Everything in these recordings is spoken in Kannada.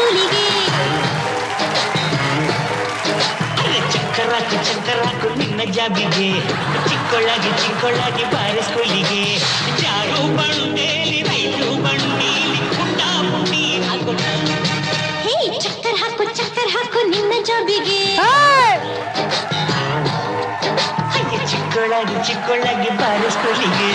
ಸ್ಕೂಲಿಗೆ ಅರೆ ಚಕ್ಕರಾಕು ಚಕ್ಕರಾಕು ನಿನ್ನ ಜಾಬಿಗೆ ಚಿಕ್ಕೊಳ್ಳಾಗಿ ಚಿಕ್ಕೊಳ್ಳಾಗಿ ಬಾರಿ ಸ್ಕೂಲಿಗೆ ಜಾರು ಬಂಡೇಲಿ ರೈಲು ಬಂಡೀಲಿ ಪುಟ್ಟ ಪುಟ್ಟಿ ಹಾಕೊಂಡ ಹೇ ಚಕ್ಕರ್ ಹಾಕು ಚಕ್ಕರ್ ಹಾಕು ನಿನ್ನ ಜಾಬಿಗೆ ಅಯ್ಯ ಚಿಕ್ಕೊಳ್ಳಾಗಿ ಚಿಕ್ಕೊಳ್ಳಾಗಿ ಬಾರಿ ಸ್ಕೂಲಿಗೆ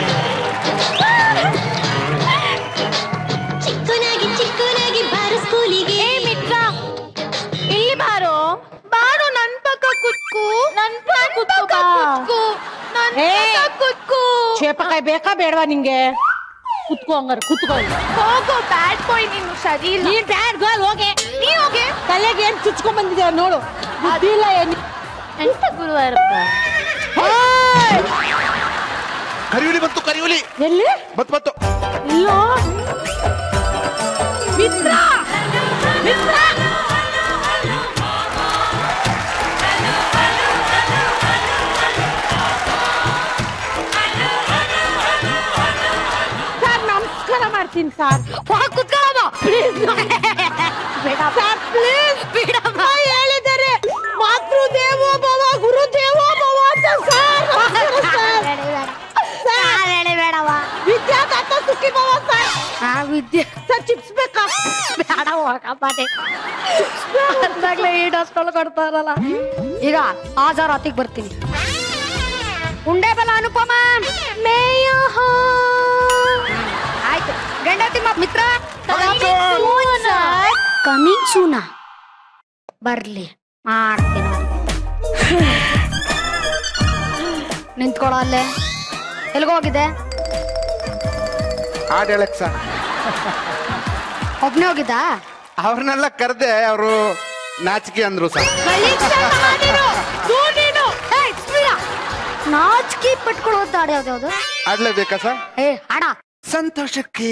ಚಿಕ್ಕನಾಗಿ ಚಿಕ್ಕನಾಗಿ ಬಾರು ಸ್ಕೂಲಿಗೆ ಮಿತ್ರ ಇಲ್ಲಿ ಬಾರೋ ಬಾರೋ ನನ್ ಪಕ್ಕ ಕುತ್ಕು ನನ್ ಪಕ್ಕ ಕುತ್ಕು ನನ್ ಏ. ಪಕ್ಕ ಕುತ್ಕು ಚೇಪಕಾಯಿ ಬೇಕಾ ಬೇಡವಾ ನಿಂಗೆ ಕುತ್ಕೋ ಹಂಗಾರೆ ಕುತ್ಕೋ ಹೋಗೋ ಬ್ಯಾಡ್ ಬಾಯ್ ನೀನು ಸರಿ ಇಲ್ಲ ನೀನ್ ಬ್ಯಾಡ್ ಗರ್ಲ್ ಹೋಗೆ ನೀ ಹೋಗೆ ತಲೆಗೆ ಏನ್ ಚುಚ್ಕೊಂಡ್ ಬಂದಿದ್ಯಾ ನೋಡು ಬುದ್ಧಿ ಇಲ್ಲ ಏನ್ ಎಂತ ಗುರುವಾರಪ್ಪ ಕರಿಯುಲಿ ಬಂತು ಕರಿಯುಲಿ ಎಲ್ಲಿ ಬತ್ತು ಬತ್ತು ಇಲ್ಲೋ ಮಿತ್ರ ಮಿತ್ರ ಸರ್ ನಮಸ್ಕಾರ ಮಾಡ್ತೀನಿ ಸರ್ ಕುತ್ಕೊಳ್ಳೋದು ಸರ್ ಪ್ಲೀಸ್ ಬಿಡಮ್ಮ ಹೇಳಿದ್ದಾರೆ ಮಾತೃ ದೇವೋ ಭವ ಗುರು ದೇವೋ ಭವ ಅಂತ ಸರ್ ನಮಸ್ಕಾರ ಸರ್ ಹೇಳಿ ಬೇಡವ ವಿದ್ಯಾದಾತ ಸುಖಿ ಭವ ಸರ್ ಆ ವಿದ್ಯೆ ಸರ್ ಚಿಪ್ಸ್ ಬೇಕಾ ಬೇಡ ಹೋಗಪ್ಪಾಟೆ ಅಂದಾಗ್ಲೇ ಈ ಡಸ್ಟಲ್ ಕೊಡ್ತಾರಲ್ಲ ಈಗ ಆಜಾರ್ ಹೊತ್ತಿಗೆ ಬರ್ತೀನಿ ಉಂಡೆ ಬಲ ಅನುಪಮ ಮೇಯ ಆಯ್ತು ಗಂಡತಿ ಮಿತ್ರ ಕಮಿಂಗ್ ಸೂನ ಬರ್ಲಿ ಮಾಡ್ತೀನಿ ನಿಂತ್ಕೊಳ್ಳೋ ಅಲ್ಲೇ ಎಲ್ಗೋ ಹೋಗಿದೆ ಹಾಡು ಹೇಳಕ್ ಸರ್ ಒಬ್ನೇ ಹೋಗಿದ್ದಾ ಅವ್ರನ್ನೆಲ್ಲ ಕರೆದೆ ಅವರು ನಾಚಿಕೆ ಅಂದ್ರು ಸರ್ ನಾಚಿಕೆ ಪಟ್ಕೊಳ್ಳೋದು ಹಾಡು ಯಾವ್ದು ಆಡ್ಲೇಬೇಕಾ ಸರ್ ಏ ಹಾಡ ಸಂತೋಷಕ್ಕೆ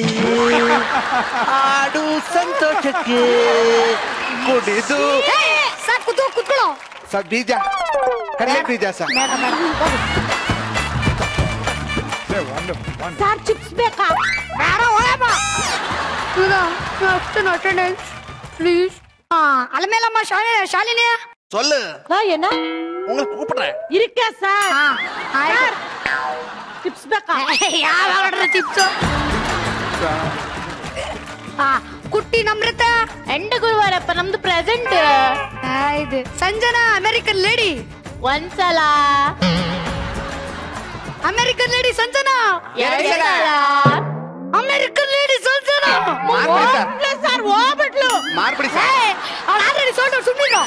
ಹಾಡು ಸಂತೋಷಕ್ಕೆ ಕುಡಿದು ಸಾಕು ಕೂತು ಕೂತ್ಕೊಳ್ಳೋ ಸರ್ ಬೀಜ ಕಡಲೆ ಬೀಜ ಸರ್ ಬೇಡ ಬೇಡ ಹೋಗು. ಸರ್ ಚಿಪ್ಸ್ ಬೇಕಾ ಬೇಡ ಹೋಗಪ್ಪ ಈಗ ಅಷ್ಟೇನು ಅಟೆಂಡೆನ್ಸ್ ಪ್ಲೀಸ್ ಹಾ ಅಲ್ಮೇಲಮ್ಮ ಶಾಲೆ ಶಾಲಿನಿ சொல்லு ಹಾ ಏನ உங்களுக்கு கூப்பிடுறேன் ಇರಿಕ ಸರ್ ಹಾ ಆಯ್ತು ಚಿಪ್ಸ್ ಬೇಕಾ ಯಾವ ಚಿಪ್ಸು ಹಾ ಕುಟ್ಟಿ ನಮ್ರತ ಎಂಡ ಗುರುವಾರಪ್ಪ ನಮ್ದು ಪ್ರೆಸೆಂಟ್ ಇದು ಸಂಜನಾ ಅಮೆರಿಕನ್ ಲೇಡಿ ಒಂದ್ಸಲ ಅಮೆರಿಕನ್ ಲೇಡಿ ಸಂಜನಾ ಎರಡ್ ಸಲ ಅಮೆರಿಕನ್ ಲೇಡಿ ಸಂಜನಾ மார்பிடி சார் ಸರ್ ಹೋಗ್ಬಿಟ್ಲು மார்பிடி சார் ಅವಳು ಆಲ್ರೆಡಿ ಸೋಲ್ಡ್ ಸುಮ್ಮನಿರು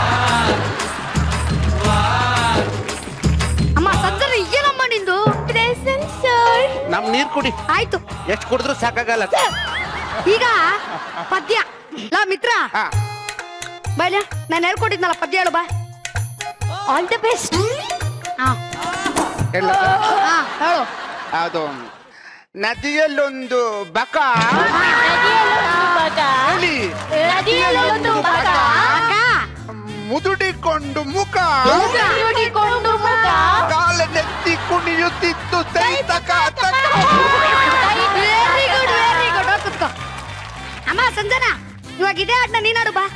ಅಮ್ಮ ಸಂಜನಾ ಏನಮ್ಮ ನಿಂದು ಪ್ರೆಸೆಂಟ್ ಸರ್ ನಮ್ ನೀರ್ ಕುಡಿ ಆಯ್ತು ಎಷ್ಟು ಕುಡಿದ್ರು ಸಾಕಾಗಲ್ಲ ಈಗ ಪದ್ಯ ಲಾ ಮಿತ್ರ ಹಾ ಬಾಯ್ಲ ನಾನು ಹೇಳ್ಕೊಟ್ಟಿದ್ನಲ್ಲ ಪದ್ಯ ಹೇಳು ಬಾ ಆಲ್ ದ ಬೆಸ್ಟ್ ಹಾ ಹೇಳ ಸರ್ ಹಾ ಹೇಳು ಅದು ನದಿಯಲ್ಲೊಂದು ಬಕ ಹುಲಿ ನದಿಯಲ್ಲೊಂದು ಬಕ ಅಕ್ಕ ಮುದುಡಿಕೊಂಡು ಮುಖ ಹಿಡಿಕೊಂಡು ಮುಖ ಕಾಲ ನೆತ್ತಿ ಕುಣಿಯುತ್ತಿತ್ತು ತೈತಕ ತಕ ವೆರಿ ಗುಡ್ ವೆರಿ ಗುಡ್ ಕುತ್ಕೋ ಅಮ್ಮ ಸಂಜನಾ ಇವಾಗ ಇದೇ ಆಡ್ನ ನೀನಾಡು ಬಾ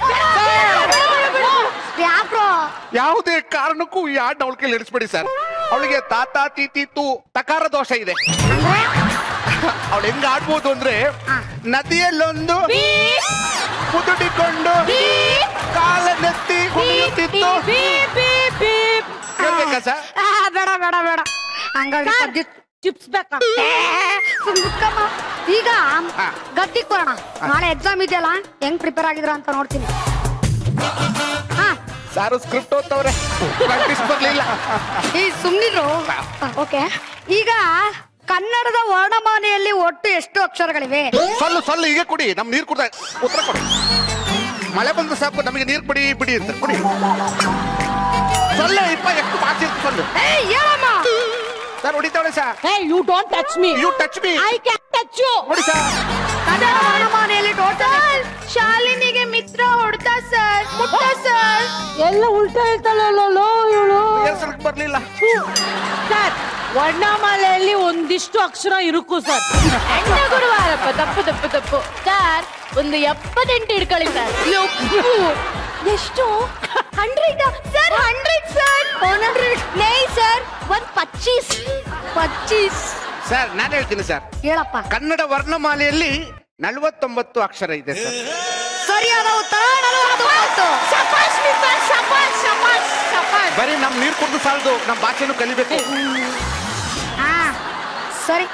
ಯಾಕ್ರೋ ಯಾವುದೇ ಕಾರಣಕ್ಕೂ ಈ ಹಾಡ್ ಅವಳ ಕೈಲಿ ಇಳಿಸ್ಬೇಡಿ ಸರ್ ಅವಳಿಗೆ ತಾತ ತೀತಿ ತು ತಕಾರ ದೋಷ ಇದೆ ಅಂದ್ರೆ ಅವಳು ಹೆಂಗ್ ಆಡ್ಬೋದು ಅಂದ್ರೆ ನದಿಯಲ್ಲೊಂದು ಮುದುಡಿಕೊಂಡು ಕಾಲ ನೆತ್ತಿ ಕುಣಿಯುತ್ತಿತ್ತು ಕೇಳ್ಬೇಕಾ ಸರ್ ಆ, ಬೇಡ ಬೇಡ ಬೇಡ ಹಂಗಾಗಿ ಪದ್ಯ ಚಿಪ್ಸ್ ಬೇಕಾ ಏ, ಸುಮ್ನೆ ಕುತ್ಕಮ್ಮ. ಈಗ ಹಾ. ಗದ್ದಿಗ್ ಬರೋಣ ನಾಳೆ ಎಕ್ಸಾಮ್ ಇದೆಯಲ್ಲ ಹೆಂಗ್ ಪ್ರಿಪೇರ್ ಆಗಿದ್ರ ಅಂತ ನೋಡ್ತೀನಿ ಹಾ ಸಾರು ಸ್ಕ್ರಿಪ್ಟ್ ಓದ್ತವ್ರೆ ಪ್ರಾಕ್ಟೀಸ್ ಬರ್ಲಿಲ್ಲ ಈ ಸುಮ್ನಿರು ಓಕೆ ಈಗ ಕನ್ನಡದ ವರ್ಣಮಾಲೆಯಲ್ಲಿ ಒಟ್ಟು ಎಷ್ಟು ಅಕ್ಷರಗಳಿವೆ ಸೊಲ್ಲು ಸೊಲ್ಲು ಈಗ ಕುಡಿ ನಮ್ ನೀರ್ ಕುಡ್ದ ಉತ್ತರ ಕೊಡಿ ಮಳೆ ಬಂದು ಸಾಕು ನಮಗೆ ನೀರ್ ಬಿಡಿ ಬಿಡಿ ಅಂತ ಕುಡಿ ಸೊಲ್ಲೆ ಇಪ್ಪ ಎಷ್ಟು ಮಾಸಿ ಇತ್ತು ಸೊಲ್ಲು ಏಯ್ ಹೇಳಮ್ಮ ಸರ್ ಹೊಡಿತಾವಳೆ sir hey you don't touch me you touch me I can touch you ನೋಡಿ ಸರ್ ಕನ್ನಡ ವರ್ಣಮಾಲೆಯಲ್ಲಿ ಟೋಟಲ್ ಶಾಲಿನಿಗೆ ಮಿತ್ರ ಹೊಡ್ತಾ ಸರ್ ಮುಟ್ಟ ಸರ್ ಎಲ್ಲ ಉಲ್ಟಾ ಹೇಳ್ತಾಳಲ್ಲೋ ಇವಳು ಹೆಸರಿಗೆ ಬರ್ಲಿಲ್ಲ ಸರ್ ವರ್ಣಮಾಲೆಯಲ್ಲಿ ಒಂದಿಷ್ಟು ಅಕ್ಷರ ಇರುಕು ಸರ್ ಅಣ್ಣ ಗುರುವಾರಪ್ಪ ತಪ್ಪು ತಪ್ಪು ತಪ್ಪು ಸರ್ ಒಂದು ಎಪ್ಪತ್ತೆಂಟು ಇಟ್ಕೊಳ್ಳಿ ಸರ್ ಎಷ್ಟು hundred sir hundred sir one hundred ನೈ ಸರ್ ಒಂದ್ ಪಚ್ಚೀಸ್ ಪಚ್ಚೀಸ್ ಸರ್ ನಾನು ಹೇಳ್ತೀನಿ ಸರ್ ಹೇಳಪ್ಪ ಕನ್ನಡ ವರ್ಣಮಾಲೆಯಲ್ಲಿ ನಲವತ್ತೊಂಬತ್ತು ಅಕ್ಷರ ಇದೆ ಸರ್ ಸರಿಯಾದ ಉತ್ತರ ನಲವತ್ತೊಂಬತ್ತು. ಶಪಾಷ್ ಮಿತ್ರ, ಶಪಾಷ್, ಶಪಾಷ್, ಶಪಾಷ್. ಬರೀ ನಮ್ ನೀರ್ ಕುಡಿದು ಸಾಲದು ನಮ್ ಭಾಷೆನೂ ಕಲಿಬೇಕು ಹಾ ಸರಿ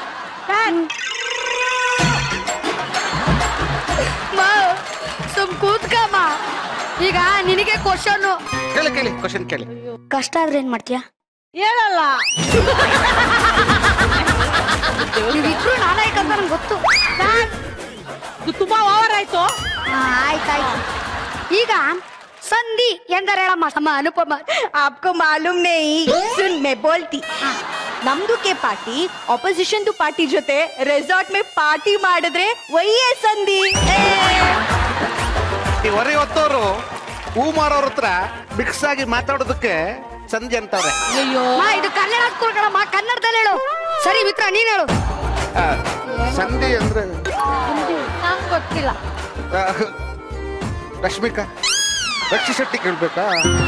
ಸುಮ್ ಕೂತ್ಕಮ್ಮ ಈಗ ನಿನಗೆ ಕ್ವಶನ್ ಕೇಳಿ ಕೇಳಿ ಕ್ವಶನ್ ಕೇಳಿ ಕಷ್ಟ ಆದ್ರೆ ಏನ್ ಮಾಡ್ತೀಯ ಹೇಳಲ್ಲ ನೀವಿಬ್ರು ನಾಲಾಯಕ ಅಂತ ನಂಗೆ ಗೊತ್ತು ಇದು ತುಂಬಾ ಓವರ್ ಆಯ್ತು ಹಾ, ಆಯ್ತಾಯ್ತು ಈಗ ಸಂಧಿ ಎಂದರೆ ಹೇಳಮ್ಮ ಸಮ ಅನುಪಮ आपको मालूम नहीं सुन मैं बोलती ನಮ್ದು ಕೆ ಪಾರ್ಟಿ ಆಪೋಸಿಷನ್ ದು ಪಾರ್ಟಿ ಜೊತೆ ರೆಸಾರ್ಟ್ ಮೇ ಪಾರ್ಟಿ ಮಾಡಿದ್ರೆ ಒಯ್ಯೇ ಸಂಧಿ ಈ ಹೊರೆ ಹೊತ್ತವರು ಹೂ ಮಾರೋರ್ ಹತ್ರ ಮಿಕ್ಸ್ ಆಗಿ ಮಾತಾಡೋದಕ್ಕೆ ಸಂಧಿ ಅಂತಾರೆ ಅಯ್ಯೋ ಮಾ, ಇದು ಕನ್ನಡ ಕೊಡ್ಕಣಮ್ಮ ಕನ್ನಡದಲ್ಲಿ ಹೇಳು ಸರಿ ಮಿತ್ರ ನೀನ್ ಹೇಳು ಆ, ಸಂಧಿ ಅಂದ್ರೆ ನಂಗೆ ಗೊತ್ತಿಲ್ಲ ಆ, ರಶ್ಮಿಕಾ ರಕ್ಷಿ ಶೆಟ್ಟಿ ಕೇಳ್ಬೇಕಾ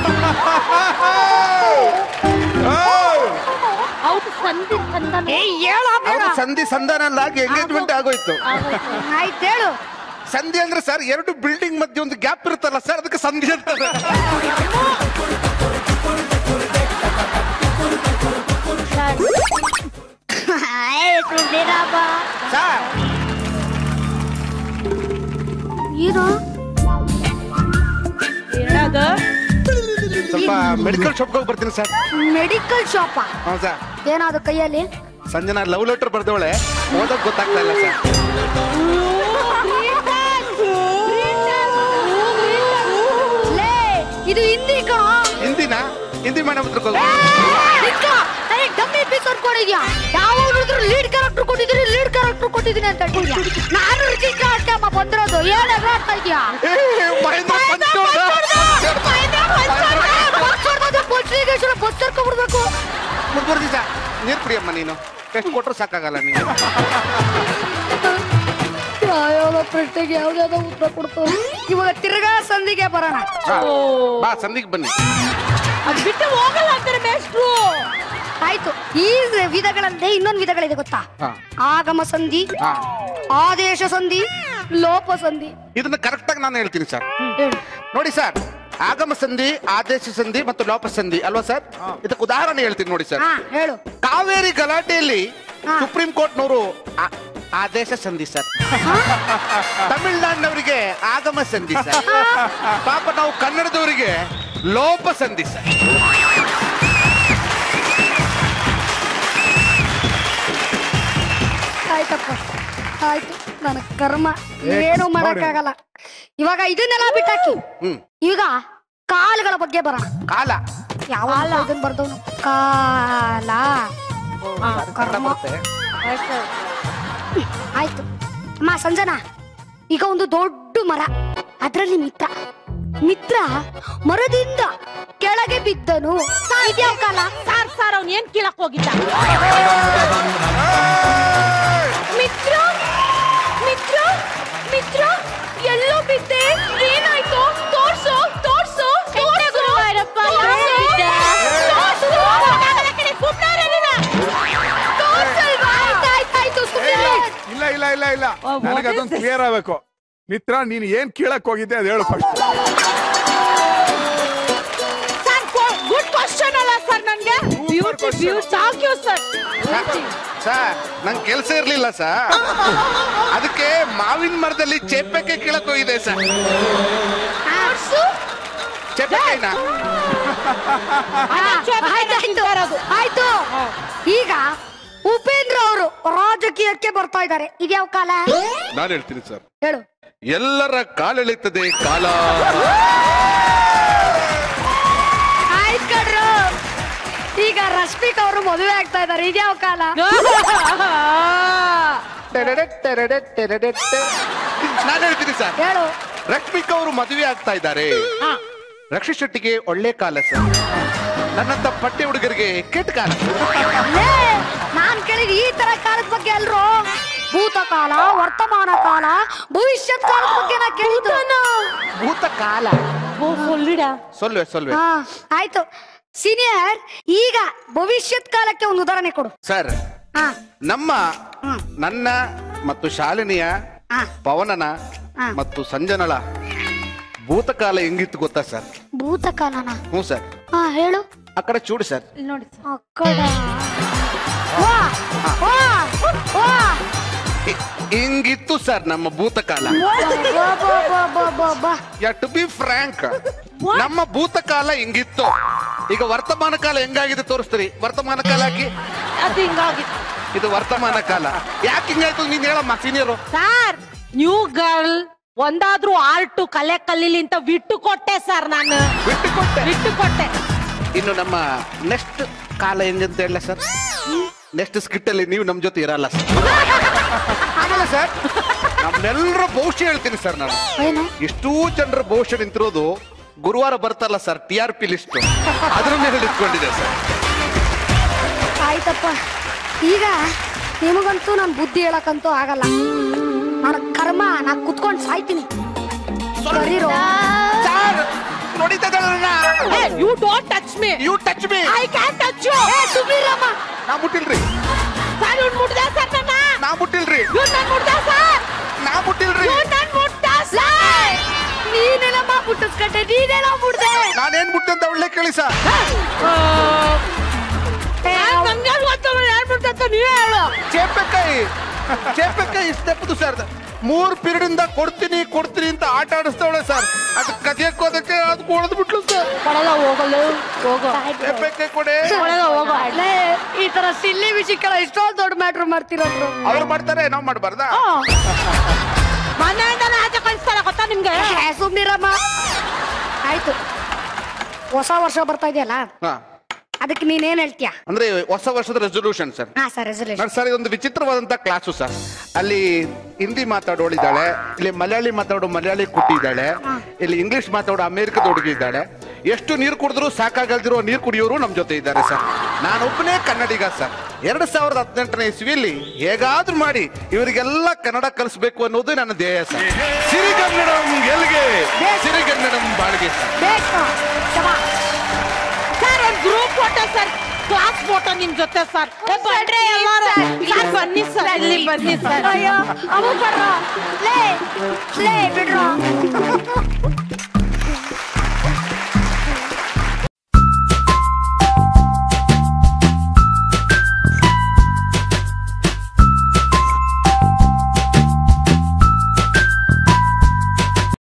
ಹೌದು ಸಂಧಿ ಸಂಧಾನ ಏ ಹೇಳು ಅವ್ರು ಸಂಧಿ ಸಂಧಾನ ಆಗಿ ಎಂಗೇಜ್ಮೆಂಟ್ ಆಗೋಯ್ತು ಆಯ್ತು ಹೇಳು ಸಂಧಿ ಅಂದ್ರೆ ಸರ್ ಎರಡು ಬಿಲ್ಡಿಂಗ್ ಮಧ್ಯೆ ಒಂದು ಗ್ಯಾಪ್ ಇರುತ್ತಲ್ಲ ಸರ್ ಅದಕ್ಕೆ ಸಂಧಿ ಅಂತಾರೆ ಆಯ್ತು ಬಿಡಪ್ಪ. ಸರ್ ಏನು ಏನದು ಸ್ವಲ್ಪ ಮೆಡಿಕಲ್ ಶಾಪ್ಗೆ ಹೋಗಿ ಬರ್ತೀನಿ ಸರ್ ಮೆಡಿಕಲ್ ಶಾಪ ಹೌದು ಸರ್ ಏನಾದ್ರು ಕೈಯಲ್ಲಿ ಸಂಜನಾ ಲವ್ ಲೆಟರ್ ಬರ್ದವಳೆ ಓದಕ್ ಗೊತ್ತಾಗ್ತಾ ಇಲ್ಲ ಸರ್ ಲೇ ಇದು ಹಿಂದಿ ಕಣೋ ಹಿಂದಿನ ಹಿಂದಿ ಮೇಡಮ್ ಹತ್ರಕ್ಕೆ ಹೋಗಿ ನಿಂತ್ಕೊ. ನನಗೆ ಡಮ್ಮಿ ಎಪಿಸೋಡ್ ಕೊಡಿದ್ಯಾ ಯಾವ ನೋಡಿದ್ರು ಲೀಡ್ ಕ್ಯಾರೆಕ್ಟರ್ ಕೊಟ್ಟಿದ್ದೀರಿ ಲೀಡ್ ಕ್ಯಾರೆಕ್ಟರ್ ಕೊಟ್ಟಿದ್ದೀನಿ ಅಂತ ಹೇಳ್ತಿದ್ಯಾ ನಾನು ರಿಜಿಸ್ಟರ್ ಅಷ್ಟೇ ಅಮ್ಮ ಬಂದಿರೋದು ಏನ್ ಎಗರಾಡ್ತಾ ಇದ್ಯಾ ಏ, ಮಹೇಂದ್ರ ಪಂಚೋಡ. ಬಸ್ ಕರ್ಕೊಂಡ್ಬಿಡ್ಬೇಕು ಮುಂದುವರೆದಿ ಸರ್ ನೀರು ಕುಡಿಯಮ್ಮ ನೀನು ಎಷ್ಟು ಕೊಟ್ರು ಸಾಕಾಗಲ್ಲ ನೀನು ಯಾವ್ಯಾವ ಪ್ರಶ್ನೆಗೆ ಯಾವ್ದಾವ್ದೋ ಉತ್ತರ ಕೊಡ್ತಾರೆ ಇವಾಗ ತಿರ್ಗಾ ಸಂಧಿಗೆ ಬರೋಣ ಬಾ, ಬಾ ಸಂಧಿಗೆ ಬನ್ನಿ ಅದ್ ಬಿಟ್ಟು ಹೋಗಲ್ಲ ಅಂತಾರೆ ಮೇಷ್ಟ್ರು ಆಯ್ತು ಈ ವಿಧಗಳಲ್ಲದೆ ಇನ್ನೊಂದು ವಿಧಗಳಿದೆ ಗೊತ್ತಾ ಹಾ. ಆಗಮ ಸಂಧಿ ಹಾ ಆದೇಶ ಸಂಧಿ ಲೋಪ ಸಂಧಿ ಇದನ್ನ ಕರೆಕ್ಟ್ ಆಗಿ ನಾನು ಹೇಳ್ತೀನಿ ಸರ್ ಹೇಳು ನೋಡಿ ಸರ್ ಆಗಮ ಸಂಧಿ ಆದೇಶ ಸಂಧಿ ಮತ್ತು ಲೋಪ ಸಂಧಿ ಅಲ್ವಾ ಸರ್ ಇದಕ್ಕೆ ಉದಾಹರಣೆ ಹೇಳ್ತೀನಿ ನೋಡಿ ಸರ್ ಹಾ ಹೇಳು ಕಾವೇರಿ ಗಲಾಟೆಯಲ್ಲಿ ಹಾ. ಸುಪ್ರೀಂ ಕೋರ್ಟ್ನವರು ಆ- ಆದೇಶ ಸಂಧಿ ಸರ್ ತಮಿಳ್ನಾಡಿನವರಿಗೆ ಆಗಮ ಸಂಧಿ ಸರ್ ಪಾಪ ನಾವು ಕನ್ನಡದವರಿಗೆ ಲೋಪ ಸಂಧಿ ಸರ್ ಆಯ್ತಪ್ಪ ಆಯ್ತು ನನ್ನ ಕರ್ಮ ಏನು ಮಾಡಕ್ಕಾಗಲ್ಲ ಇವಾಗ ಇದನ್ನೆಲ್ಲ ಬಿಟ್ಟಾಕಿ ಹ್ಮ್ ಈಗ ಕಾಲುಗಳ ಬಗ್ಗೆ ಬರೋಣ ಕಾಲ ಯಾವ ಇದನ್ನ ಬರ್ದವನು ಕಾಲ ಹಾ, ಕರ್ಮ ಆಯ್ತು ಅಮ್ಮ ಸಂಜನಾ ಈಗ ಒಂದು ದೊಡ್ಡ ಮರ ಅದರಲ್ಲಿ ಮಿತ್ರ ಮಿತ್ರ ಮರದಿಂದ ಕೆಳಗೆ ಬಿದ್ದನು ಇದ್ಯಾವ ಕಾಲ ಸಾರ್ ಸಾರ್ ಅವ್ನ್ ಏನ್ ಕೀಳಕ್ ಹೋಗಿದ್ದ ಮಿತ್ರ ಮಿತ್ರ ಮಿತ್ರ ಎಲ್ಲೋ ಬಿದ್ದೆ ಏನಾಯ್ತು ತೋರ್ಸು ತೋರ್ಸು ಗುರುವಾರಪ್ಪ ಇಲ್ಲ ಇಲ್ಲ ಇಲ್ಲ ಇಲ್ಲ ನನಗೆ ಅದೊಂದು ಕ್ಲಿಯರ್ ಆಗ್ಬೇಕು ಮಿತ್ರ ನೀನ್ ಏನ್ ಕೀಳಕ್ ಹೋಗಿದ್ದೆ ಅದು ಹೇಳು ಫಸ್ಟ್ ಸರ್ ಗುಡ್ ಕ್ವಶನ್ ಅಲ್ಲ ಸರ್ ನನ್ಗೆ beauty question. Beauty thank you sir sir ನಂಗೆ ಕೆಲಸ ಇರ್ಲಿಲ್ಲ ಸರ್ ಅದಕ್ಕೆ ಮಾವಿನ ಮರದಲ್ಲಿ ಚೆಪ್ಪೆಕ್ಕೆ ಕೀಳಕ್ ಹೋಗಿದೆ ಸರ್ ಚೆಪ್ಪೆಕಾಯಿನ ಆಯ್ತು ಆಯ್ತು ಈಗ ಉಪೇಂದ್ರ ಅವರು ರಾಜಕೀಯಕ್ಕೆ ಬರ್ತಾ ಇದ್ದಾರೆ ಇದ್ಯಾವ ಕಾಲ ನಾನು ಹೇಳ್ತೀನಿ ಸರ್ ಹೇಳು ಎಲ್ಲರ ಕಾಲೆಳೆಯುತ್ತದೆ ಕಾಲ ಆಯ್ತು ಕಡ್ರು ಈಗ ರಶ್ಮಿಕ್ ಅವರು ಮದುವೆ ಆಗ್ತಾ ಇದ್ದಾರೆ ಇದ್ಯಾವ ಕಾಲ ನಾನು ಹೇಳ್ತೀನಿ ಸರ್ ಹೇಳು ರಶ್ಮಿಕಾ ಅವರು ಮದುವೆ ಆಗ್ತಾ ಇದ್ದಾರೆ ರಕ್ಷಿ ಶೆಟ್ಟಿಗೆ ಒಳ್ಳೆ ಕಾಲ ಸರ್ ನನ್ನಂತ ಪಟ್ಟೆ ಹುಡುಗರಿಗೆ ಕೆಟ್ಟ ಕಾಲ ಲೇ, ನಾನ್ ಕೇಳಿದ ಈ ತರ ಕಾಲದ ಬಗ್ಗೆ ಅಲ್ರೋ ಭೂತಕಾಲ ವರ್ತಮಾನ ಕಾಲ ಭವಿಷ್ಯತ್ ಕಾಲದ ಬಗ್ಗೆ ನಾ ಕೇಳಿದ್ದು ಭೂತ ಕಾಲ சொல்லுடா ಸೊಲ್ವೆ ಸೊಲ್ವೆ ಹಾ ಆಯ್ತು ಸೀನಿಯರ್ ಈಗ ಭವಿಷ್ಯತ್ ಕಾಲಕ್ಕೆ ಒಂದು ಉದಾಹರಣೆ ಕೊಡು ಸರ್ ಹಾ ನಮ್ಮ ನನ್ನ ಮತ್ತು ಶಾಲಿನಿಯ ಹಾ. ಪವನನ ಹಾ. ಮತ್ತು ಸಂಜನಳ ಭೂತಕಾಲ ಹೆಂಗಿತ್ತು ಗೊತ್ತಾ ಸರ್ ಭೂತಕಾಲನ ಹ್ಞೂ ಸರ್ ಹಾ ಹೇಳು ಆ ಕಡೆ ಚೂಡಿ ಸರ್ ಆ ಕಡೆ ವಾ ವಾ ವಾ ಹಿ- ಹಿಂಗಿತ್ತು ಸರ್ ನಮ್ಮ ಭೂತಕಾಲ ಬಾ, ಬಾ, ಬಾ, ಬಾ, ಬಾ, ಬಾ. ಯಾ ಟು ಬಿ ಫ್ರಾಂಕ್ ನಮ್ಮ ಭೂತಕಾಲ ಹಿಂಗಿತ್ತು ಈಗ ವರ್ತಮಾನ ಕಾಲ ಹೆಂಗಾಗಿದೆ ತೋರಿಸ್ತೀರಿ ವರ್ತಮಾನ ಕಾಲ ಹಾಕಿ ಅದು ಹಿಂಗಾಗಿ ಇದು ವರ್ತಮಾನ ಕಾಲ ಯಾಕೆ ಹಿಂಗಾಯ್ತು ನೀನ್ ಹೇಳಮ್ಮ ಸೀನಿಯರು ಸರ್ ನ್ಯೂ ಗರ್ಲ್ ಒಂದಾದ್ರೂ ಆರ್ಟ್ ಕಲೆ ಕಲೀಲಿ ಅಂತ ಬಿಟ್ಟು ಕೊಟ್ಟೆ ಸರ್ ನಾನು ಬಿಟ್ಟು ಕೊಟ್ಟೆ ಬಿಟ್ಟು ಕೊಟ್ಟೆ ಇನ್ನು ನಮ್ಮ ನೆಕ್ಸ್ಟ್ ಕಾಲ ಹೆಂಗಂತ ಹೇಳ ಸರ್ ನೆಕ್ಸ್ಟ್ ಸ್ಕಿಟ್ ಅಲ್ಲಿ ನೀವು ನಮ್ ಜೊತೆ ಇರಲ್ಲ ಸರ್ ಆಮೇಲೆ ಸರ್ ನಮ್ಮೆಲ್ಲರ ಭವಿಷ್ಯ ಹೇಳ್ತೀನಿ ಸರ್ ನಾನು ಏನು ಎಷ್ಟೋ ಜನರ ಭವಿಷ್ಯ ನಿಂತಿರೋದು ಗುರುವಾರ ಬರ್ತಲ್ಲ sir T R P list ಅದ್ರ ಮೇಲೆ ಇಟ್ಕೊಂಡಿದೆ ಸರ್ ಆಯ್ತಪ್ಪ ಈಗ ನಿಮಗಂತೂ ನಾನು ಬುದ್ಧಿ ಹೇಳಕ್ಕಂತೂ ಆಗಲ್ಲ ನನ್ನ ಕರ್ಮ ನಾ ಕುತ್ಕೊಂಡು ಸಾಯ್ತೀನಿ ಕರೀರೋ ಸರ್ ನೋಡಿದ್ದ you don't touch me you touch me I can touch you ಏ ಸುಮ್ನಿರಮ್ಮ ನಾ ಮುಟ್ಟಿಲ್ರಿ ಸರ್ ಇವ್ನು ಮುಟ್ದೆ ಸರ್ ನನ್ನ ನಾ ಮುಟ್ಟಿಲ್ರಿ ಇವ್ನು ನನ್ನ ಮುಟ್ದೆ ಸರ್ ನಾ ಮುಟ್ಟಿಲ್ರಿ ಇವ್ನು ನನ್ನ ಮುಟ್ಟ ಲೇ, ನೀನೆಲ್ಲಮ್ಮ ಮುಟ್ಟಿಸ್ಕಟ್ಟೆ ನೀನೆಲ್ಲ ಮುಡ್ದೆ ನಾನೇನ್ ಮುಟ್ಟೆ ಅಂತ ಒಳ್ಳೆ ಕೇಳಿ ಸರ್ ನನ್ಗೆ ಗೊತ್ತು ಯಾರು ಮುಟ್ಟ ಅಂತ ನೀವೇ ಹೇಳು ಚೇಪೆಕಾಯಿ ಚೇಪೆಕಾಯಿ ಇಷ್ಟಪಟ್ಟು ಸರ್ ಮೂರ್ ಪೀರಿಯಡ್ ಇಂದ ಕೊಡ್ತೀನಿ ಕೊಡ್ತೀನಿ ಅಂತ ಆಟ ಆಡಿಸ್ತವಳೆ ಸರ್ ಅದು ಕದಿಯಕ್ಕೋದಕ್ಕೆ ಅದು ಕೊಡದ್ ಬಿಟ್ಲು ಸರ್ ಕೊಡಲ್ಲ ಹೋಗಲ್ಲ ಹೋಗೋ ಚೇಪೆಕಾಯಿ ಕೊಡೆ ಕೊಡಲ್ಲ ಹೋಗೋ ಲೇ, ಈ ತರ ಸಿಲ್ಲಿ ವಿಷಯಕ್ಕೆಲ್ಲ ಇಷ್ಟೊಂದು ದೊಡ್ಡ ಮ್ಯಾಟ್ರ್ ಮಾಡ್ತಿರೋದ್ರು ಅವ್ರು ಮಾಡ್ತಾರೆ ನಾವ್ ಮಾಡ್ಬಾರ್ದಾ ಮನೆಯಿಂದಲೇ ಆಚೆ ಕಳಿಸ್ತಾರೆ ಗೊತ್ತಾ ನಿಮ್ಗೆ ಏ, ಸುಮ್ನಿರಮ್ಮ ಆಯ್ತು ಹೊಸ ವರ್ಷ ಬರ್ತಾ ಇದೆಯಲ್ಲ ಹಾ ಅದಕ್ಕೆ ನೀನೇನ್ ಹೇಳ್ತೀಯ ಅಂದ್ರೆ ಹೊಸ ವರ್ಷದ ರೆಸೊಲ್ಯೂಷನ್ ಸರ್ ಹಾ ಸರ್ ರೆಸಲ್ಯೂಷನ್ ನಾನು ಸರ್ ಇದೊಂದು ವಿಚಿತ್ರವಾದಂತ ಕ್ಲಾಸು ಸರ್ ಅಲ್ಲಿ ಹಿಂದಿ ಮಾತಾಡೋಳಿದ್ದಾಳೆ ಇಲ್ಲಿ ಮಲಯಾಳಿ ಮಾತಾಡೋ ಮಲಯಾಳಿ ಕುಟ್ಟಿ ಇದ್ದಾಳೆ ಇಲ್ಲಿ ಇಂಗ್ಲಿಷ್ ಮಾತಾಡೋ ಅಮೆರಿಕದ ಹುಡುಗಿ ಇದ್ದಾಳೆ ಎಷ್ಟು ನೀರು ಕುಡಿದ್ರು ಸಾಕಾಗಲ್ದಿರೋ ನೀರು ಕುಡಿಯೋರು ನಮ್ ಜೊತೆ ಇದ್ದಾರೆ ಸರ್ ನಾನೊಬ್ಬನೇ ಕನ್ನಡಿಗ ಸರ್ ಎರಡ್ ಸಾವಿರದ ಹದಿನೆಂಟನೇ ಇಸ್ವಿಯಲ್ಲಿ ಹೇಗಾದ್ರೂ ಮಾಡಿ ಇವರಿಗೆಲ್ಲ ಕನ್ನಡ ಕಲಿಸ್ಬೇಕು ಅನ್ನೋದು ನನ್ನ ಧ್ಯೇಯ ಸರ್ ಸಿರಿಗನ್ನಡಂ ಗೆಲ್ಗೆ ಸಿರಿಗನ್ನಡಂ ಬಾಳ್ಗೆ ಸರ್ ಬೇಕು ಶಬಾ. ಸರ್ ಒಂದು group photo sir class photo ನಿಮ್ ಜೊತೆ ಸರ್ ಏ, ಬನ್ರಿ ಎಲ್ಲಾರು ಕ್ಲಾಸ್ ಬನ್ನಿ ಸರ್ ಇಲ್ಲಿ ಬನ್ನಿ ಸರ್ ಅಯ್ಯೋ ಅವು ಬರ್ರೋ ಲೇ ಲೇ ಬಿಡ್ರೋ